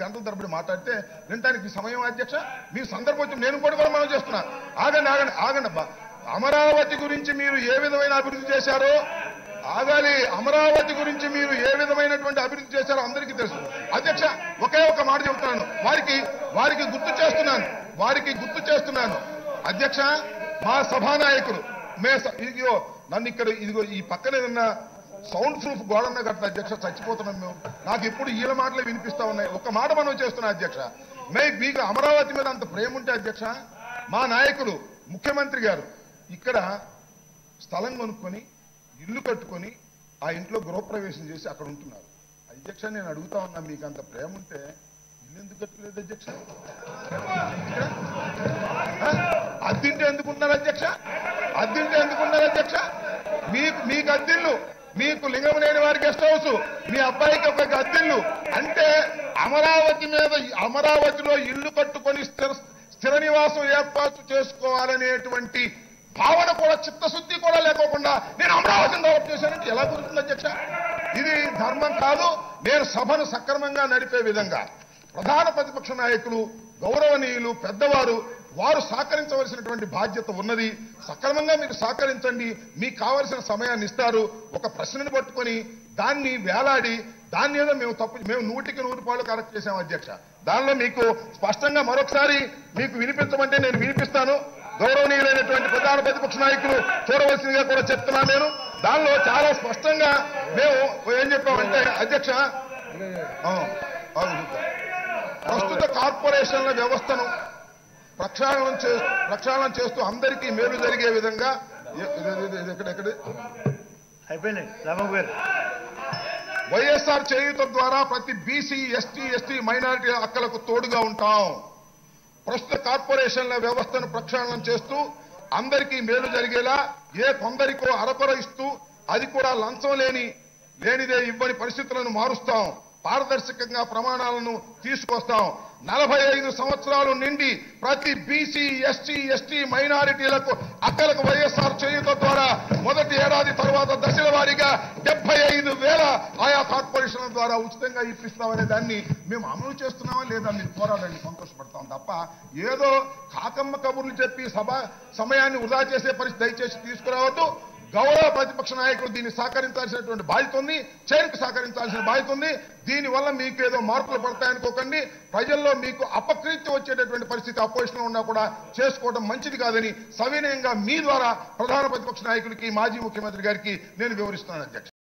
గంటల తరబడి మాట్లాడితే వినటానికి సమయం అధ్యక్ష మీ సందర్భం వచ్చి నేను కూడా కూడా మనం చేస్తున్నా ఆగండి ఆగండి ఆగండి అబ్బా అమరావతి గురించి మీరు ఏ విధమైన అభివృద్ధి చేశారో ఆగాలి అమరావతి గురించి మీరు ఏ విధమైనటువంటి అభివృద్ధి చేశారో అందరికీ తెలుసు అధ్యక్ష ఒకే ఒక మాట చెబుతున్నాను వారికి వారికి గుర్తు చేస్తున్నాను వారికి గుర్తు చేస్తున్నాను అధ్యక్ష మా సభానాయకుడు మే స- ఇదిగో నన్ను ఇక్కడ ఇదిగో ఈ పక్కన ఏదన్నా సౌండ్ ప్రూఫ్ గోడన్న గట్ల అధ్యక్ష చచ్చిపోతున్నాం మేము నాకు ఎప్పుడు ఈల మాటలే వినిపిస్తా ఉన్నాయి ఒక మాట మనం చేస్తున్నా అధ్యక్ష మే మీకు అమరావతి మీద అంత ప్రేమ ఉంటే అధ్యక్ష మా నాయకులు ముఖ్యమంత్రి గారు ఇక్కడ స్థలం కొనుక్కొని ఇల్లు కట్టుకొని ఆ ఇంట్లో గృహప్రవేశం చేసి అక్కడ ఉంటున్నారు అధ్యక్ష నేను అడుగుతా ఉన్నా మీకు అంత ప్రేమ ఉంటే ఇల్లు ఎందుకు కట్టలేదు అధ్యక్ష ఇక్కడ? ఆ? అద్దింటే ఎందుకున్నారు అధ్యక్ష అద్దింటే ఎందుకున్నారు అధ్యక్ష మీకు మీకు అద్దిల్లు మీకు లింగం లేని వారి గెస్ట్ హౌస్ మీ అబ్బాయికి ఒక అద్దిల్లు అంటే అమరావతి మీద అమరావతిలో ఇల్లు కట్టుకొని స్థిర స్థిర నివాసం ఏర్పాటు చేసుకోవాలనేటువంటి భావన కూడా చిత్తశుద్ధి కూడా లేకోకుండా నేను అమరావతిని డెవలప్ చేశానంటే ఎలా కుదురుతుంది అధ్యక్ష ఇది ధర్మం కాదు నేను సభను సక్రమంగా నడిపే విధంగా ప్రధాన ప్రతిపక్ష నాయకులు గౌరవనీయులు పెద్దవారు వారు సహకరించవలసినటువంటి బాధ్యత ఉన్నది సక్రమంగా మీరు సహకరించండి మీకు కావలసిన సమయాన్ని ఇస్తారు ఒక ప్రశ్నను పట్టుకొని దాన్ని వేలాడి దాన్ని ఏదో మేము తప్పు మేము నూటికి నూరు పాళ్ళు కరెక్ట్ చేసాం అధ్యక్ష దానిలో మీకు స్పష్టంగా మరొకసారి మీకు వినిపించమంటే నేను వినిపిస్తాను గౌరవనీయులైనటువంటి ప్రధాన ప్రతిపక్ష నాయకులు చూడవలసిందిగా కూడా చెప్తున్నాను నేను దానిలో చాలా స్పష్టంగా మేము ఏం చెప్పామంటే అధ్యక్ష ఆ, అవును చెప్తాను. ప్రస్తుత కార్పొరేషన్ల వ్యవస్థను ప్రక్షాళన చే ప్రక్షాళన చేస్తూ అందరికీ మేలు జరిగే విధంగా ఎ- ఇది- ఇది- ఇది ఎక్కడ ఎక్కడ అయిపోయినాయి రామబాబు గారు వైఎస్ఆర్ చేయూత ద్వారా ప్రతి బీసీ ఎస్టీ ఎస్టీ మైనారిటీ హక్కులకు తోడుగా ఉంటాం ప్రస్తుత కార్పొరేషన్ల వ్యవస్థను ప్రక్షాళన చేస్తూ అందరికీ మేలు జరిగేలా ఏ కొందరికో అరకొర ఇస్తూ అది కూడా లంచం లేని లేనిదే ఇవ్వని పరిస్థితులను మారుస్తాం పారదర్శకంగా ప్రమాణాలను తీసుకొస్తాం నలభై ఐదు సంవత్సరాలు నిండి ప్రతి బీసీ ఎస్టీ ఎస్టీ మైనారిటీలకు అక్కలకు వైఎస్ఆర్ చేయుత ద్వారా మొదటి ఏడాది తర్వాత దశల వారీగా డెబ్బై ఐదు వేల ఆయా కార్పొరేషన్ల ద్వారా ఉచితంగా ఇప్పిస్తామనే దాన్ని మేము అమలు చేస్తున్నామా లేదా మీరు పోరాడండి సంతోషపడతాం తప్ప ఏదో కాకమ్మ కబుర్లు చెప్పి సభ సమయాన్ని వృధా చేసే పరిస్థితి దయచేసి తీసుకురావద్దు గౌరవ ప్రతిపక్ష నాయకులు దీన్ని సహకరించాల్సినటువంటి బాధ్యత ఉంది చైర్కు సహకరించాల్సిన బాధ్యత ఉంది దీనివల్ల మీకు ఏదో మార్పులు పడతాయనుకోకండి ప్రజల్లో మీకు అపకీర్తి వచ్చేటటువంటి పరిస్థితి అపోజిషన్ ఉన్నా కూడా చేసుకోవడం మంచిది కాదని సవినయంగా మీ ద్వారా ప్రధాన ప్రతిపక్ష నాయకుడికి మాజీ ముఖ్యమంత్రి గారికి నేను వివరిస్తున్నాను అధ్యక్ష